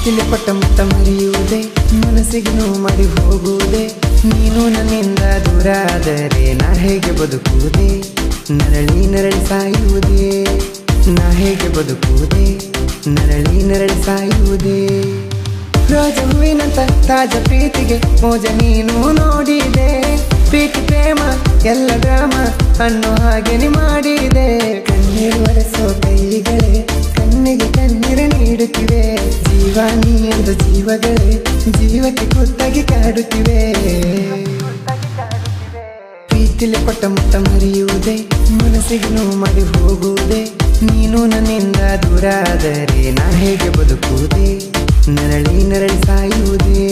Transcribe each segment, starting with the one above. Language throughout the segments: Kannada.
ಪ್ರೀತಿಲಿ ಪಟ್ಟ ಮುತ್ತ ಮರೆಯುವುದೇ ಮನಸ್ಸಿಗೆ ನೋವು ಮಾಡಿ ಹೋಗುವುದೇ ನೀನು ನನ್ನಿಂದ ದೂರ ಆದರೆ ನಾ ಹೇಗೆ ಬದುಕುವುದೇ ನರಳಿ ನರಳಿ ಸಾಯುವುದೇ ನಾ ಹೇಗೆ ಬದುಕುವುದೇ ನರಳಿ ನರಳಿ ಸಾಯುವುದೇ ರೋಜ ಹೂವಿನಂತ ತಾಜ ಪ್ರೀತಿಗೆ ಮೋಜ ನೀನು ನೋಡಿದೆ ಪ್ರೀತಿ ಪ್ರೇಮ ಎಲ್ಲ ಡ್ರಾಮ ಅನ್ನೋ ಹಾಗೆ ನೀ ಮಾಡಿದೆ ಕಣ್ಣೀರು ಒರೆಸೋ ಕೈಗಳೇ ಕಣ್ಣಿಗೆ ಕಣ್ಣೀರು ನೀಡುತ್ತಿವೆ ಜೀವ ನೀ ಎಂದು ಜೀವಗಳೇ ಜೀವಕ್ಕೆ ಕುತ್ತಾಗಿ ಕಾಡುತ್ತಿವೆ ಪ್ರೀತಿಲಿ ಕೊಟ್ಟ ಮುತ್ತ ಮರೆಯುವುದೇ ಮನಸ್ಸಿಗೆ ನೋವು ಮಾಡಿ ಹೋಗುವುದೇ ನೀನು ನನ್ನಿಂದ ದೂರ ಆದರೆ ನಾ ಹೇಗೆ ಬದುಕುವುದೇ ನರಳಿ ನರಳಿ ಸಾಯುವುದೇ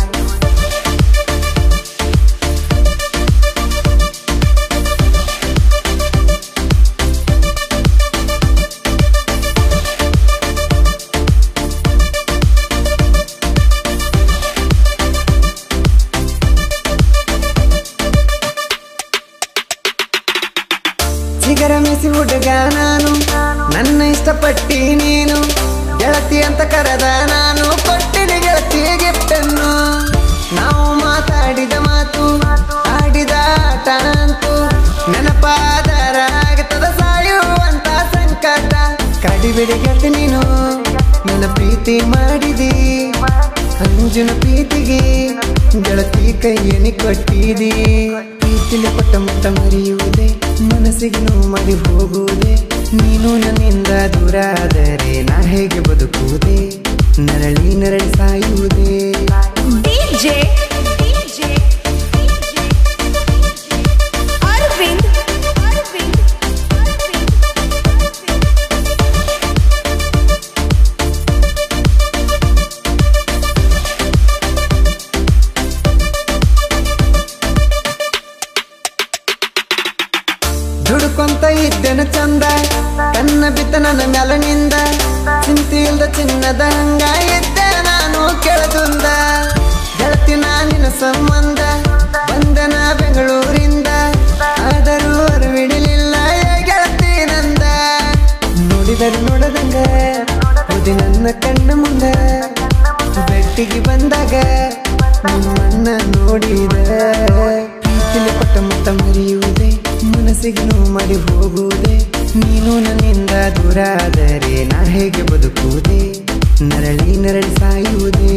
ಚಿಗರ ಮೆಸಿ ಹುಡುಗ ನಾನು ನನ್ನ ಇಷ್ಟಪಟ್ಟಿ ನೀನು ಗೆಳತಿ ಅಂತ ಕರೆದ ನಾನು ಕೊಟ್ಟಿನಿ ಗೆಳತಿ ಗಿಫ್ಟನ್ನು ನಾವು ಮಾತಾಡಿದ ಮಾತು ಆಡಿದ ಆಟ ಅಂತೂ ನೆನಪಾದರಾಗತದ ಸಾಯುವಂತ ಸಂಕಟ ಕಡಿಬಿಡಿ ಗೆಳತಿ ನೀನು ನನ್ನ ಪ್ರೀತಿ ಮಾಡಿದಿ ಅಂಜುನ ಪ್ರೀತಿಗೆ ಗೆಳತಿ ಕೈಯನಿ ಕೊಟ್ಟಿದಿ ಪ್ರೀತಿಲಿ ಕೊಟ್ಟ ಮುತ್ತ ಮರೆಯುವುದೇ ಮನಸ್ಸಿಗೆ ನೋವು ಮಾಡಿ ಹೋಗುವುದೇ ನೀನು ನನ್ನಿಂದ ದೂರ ಆದರೆ ನಾ ಹೇಗೆ ಬದುಕುವುದೇ ನರಳಿ ನರಳಿ ಸಾಯುವುದೇ DJ, DJ, Arvind, Arvind, Arvind, ದುಡುಕೊಂತ ಇದ್ದೆನು ಚಂದ ಕನ್ನ ಬಿತ್ತ ನನ್ನ ಮೆಲನಿಂದ ಚಿಂತೆ ಇಲ್ದ ಚಿನ್ನದ ಹಂಗ ಇದ್ದೆ ನಾನು ಕೆಳದುಂದ ಗೆಳತಿ ನಾನಿನ ಸಂಬಂಧ ಬಂದನ ಬೆಂಗಳೂರಿಂದ ಆದರೂ ಅರಿವಿಡಲಿಲ್ಲ ಏ ಗೆಳತಿ ನಂದ ನೋಡಿದರು ನೋಡದಂಗ ಓದಿ ನನ್ನ ಕಣ್ಣ ಮುಂದ ಬೆಟ್ಟಿಗೆ ಬಂದಾಗ ನಿಮ್ಮನ್ನ ನೋಡಿದ ಪ್ರೀತಿಲಿ ಕೊಟ್ಟ ಮುತ್ತ ಮರೆಯುವುದೇ ಮನಸ್ಸಿಗೆ ನೋವು ಮಾಡಿ ಹೋಗುವುದೇ ನೀನು ನನ್ನಿಂದ ದೂರ ಆದರೆ ನಾ ಹೇಗೆ ಬದುಕುವುದೇ ನರಳಿ ನರಳಿ ಸಾಯುವುದೇ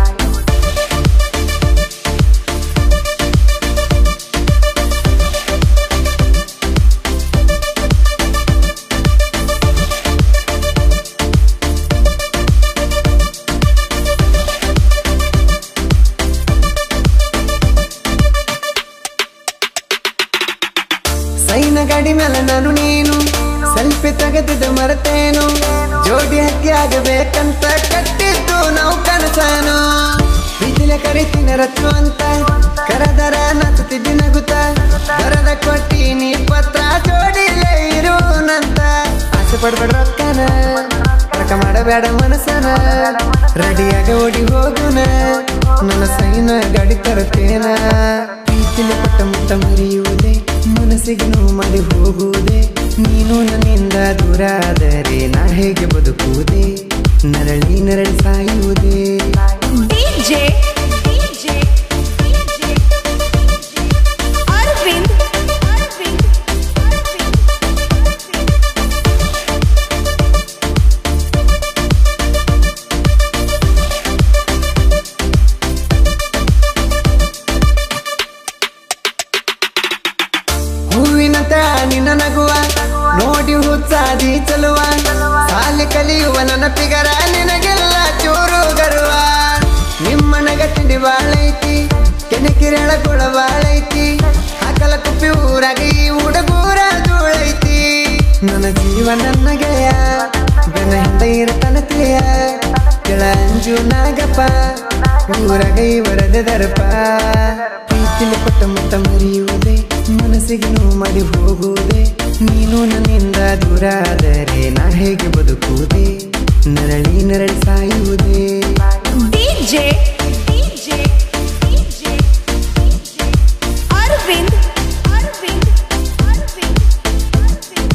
ಸೈನ ಗಾಡಿ ಮೇಲೆ ನಾನು ನೀನು ಸೆಲ್ಫಿ ತೆಗೆದಿದ್ದು ಮರೆತೇನು ಜೋಡಿ ಹಕ್ಕಿ ಆಗಬೇಕಂತ ಕಟ್ಟಿದ್ದು ನಾವು ಕನಸನು ಬಿಸಿಲ ಕರಿತಿನ ರತ್ನ ಅಂತ ಕರದರ ನಸುತ್ತಿದ್ದಿ ನಗುತ್ತ ಬರದ ಕೊಟ್ಟಿನಿ ಪತ್ರ ಜೋಡಿಲೇ ಇರುವನಂತ ಆಸೆ ಪಡ್ಬೇಡ ರೊಕ್ಕನ ರೊಕ್ಕ ಮಾಡಬೇಡ ಮನಸ್ಸನ ರೆಡಿಯಾಗ ಓಡಿ ಹೋಗುನ ನನ್ನ ಸೈನ ಗಾಡಿ ತರುತ್ತೇನ ಪ್ರೀತಿಲಿ ಕೊಟ್ಟ ಮುತ್ತ ಮರೆಯುವುದೇ ಮನಸ್ಸಿಗೆ ನೋವು ಮಾಡಿ ಹೋಗುವುದೇ ನೀನು ನನ್ನಿಂದ ದೂರ ಆದರೆ ನಾ ಹೇಗೆ ಬದುಕುವುದೇ ನರಳಿ ನರಳಿ ಸಾಯುವುದೇ DJ, DJ, Arvind, Arvind, Arvind, ಹೂವಿನಂತೆ ನಿನ್ನ ನಗುವ ನೋಡಿ ಹುಚ್ಚಾದಿ ಚಲುವ ಸಾಲಿ ಕಲಿಯುವ ನನ್ನ ಪಿಗರ ನಿನಗೆಲ್ಲ ಚೂರು ಗರುವ ನಿಮ್ಮ ನಗ ತಿಂಡಿ ಬಾಳೈತಿ ಕೆಣಕಿರಳ ಗುಳ ಬಾಳೈತಿ ಹಾಕಲ ಕುಪ್ಪಿ ಊರಾಗ ಈ ಹುಡುಗೂರ ಧೂಳೈತಿ ನನ್ನ ಜೀವ ನನ್ನ ಗೆಳೆಯ ಬೆನ್ನ ಹಿಂದೆ ಇರತನ ತಿಳಿಯ ಕೆಳ ಅಂಜು ನಾಗಪ್ಪ ಊರಾಗ ಇವರದೆ ದರ್ಪ ಪ್ರೀತಿಲಿ ಕೊಟ್ಟ ಮುತ್ತ ಮರೆಯುವುದೇ ಮನಸ್ಸಿಗೆ ನೋವು ಮಾಡಿ ಹೋಗುವುದೇ ನೀನು ನನ್ನಿಂದ ದೂರ ಆದರೆ ನಾ ಹೇಗೆ ಬದುಕುವುದೇ ನರಳಿ ನರಳಿ ಸಾಯುವುದೇ DJ, DJ, Arvind, Arvind, Arvind, Arvind.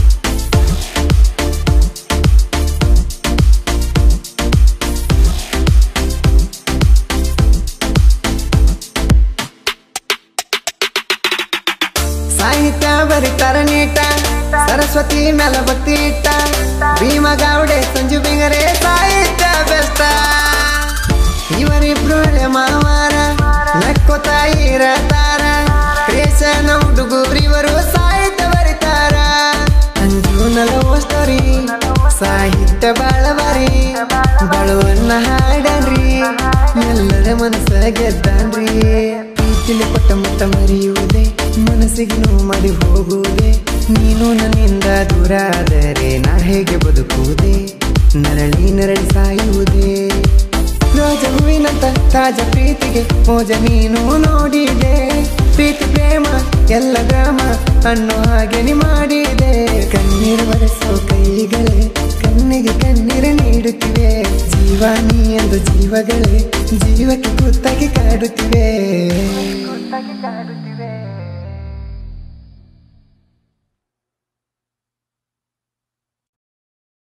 Saraswati ಮೇಲ ಭಕ್ತಿ ಇಟ್ಟ ಭೀಮಗಾವಡೆ ಸಂಜು ಬಿಂಗರೆ ಸಾಹಿತ್ಯ ಬೆಸ್ಟ ಇವರಿಬ್ರು ಹಳೆ ಮಾವಾರ ನಕ್ಕೋತ ಇರತಾರ ಕ್ರೇಶನ ಹುಡುಗರಿವರು ಸಾಹಿತ್ಯ ಬರಿತಾರ ಅಂಜು ನಲವೋ ಸ್ಟೋರಿ ಸಾಹಿತ್ಯ ಬಾಳವರಿ ಬಾಳುವನ್ನ ಹಾಡನ್ರಿ ಎಲ್ಲರ ಮನಸ್ಸ ಗೆದ್ದಾನ್ರಿ ಪ್ರೀತಿಲಿ ಕೊಟ್ಟ ಮುಟ್ಟ ಮರೆಯುವುದೇ ಮನಸ್ಸಿಗೆ ನೋವು ಮಾಡಿ ಹೋಗುವುದೇ ನೀನು ನನ್ನಿಂದ ದೂರ ಆದರೆ ನಾ ಹೇಗೆ ಬದುಕುವುದೇ ನರಳಿ ನರಳಿ ಸಾಯುವುದೇ ರೋಜ ಹೂವಿನಂತ ತಾಜ ಪ್ರೀತಿಗೆ ಮೋಜ ನೀನು ನೋಡಿದೆ ಪ್ರೀತಿ ಪ್ರೇಮ ಎಲ್ಲ ಗ್ರಾಮ ಅನ್ನೋ ಹಾಗೆ ನೀ ಮಾಡಿದೆ ಕಣ್ಣೀರು ಬರೆಸೋ ಕೈಗಳೇ ಕಣ್ಣಿಗೆ ಕಣ್ಣೀರು ನೀಡುತ್ತಿವೆ ಜೀವ ನೀ ಎಂದು ಜೀವಗಳೇ ಜೀವಕ್ಕೆ ಕುತ್ತಾಗಿ ಕಾಡುತ್ತಿವೆ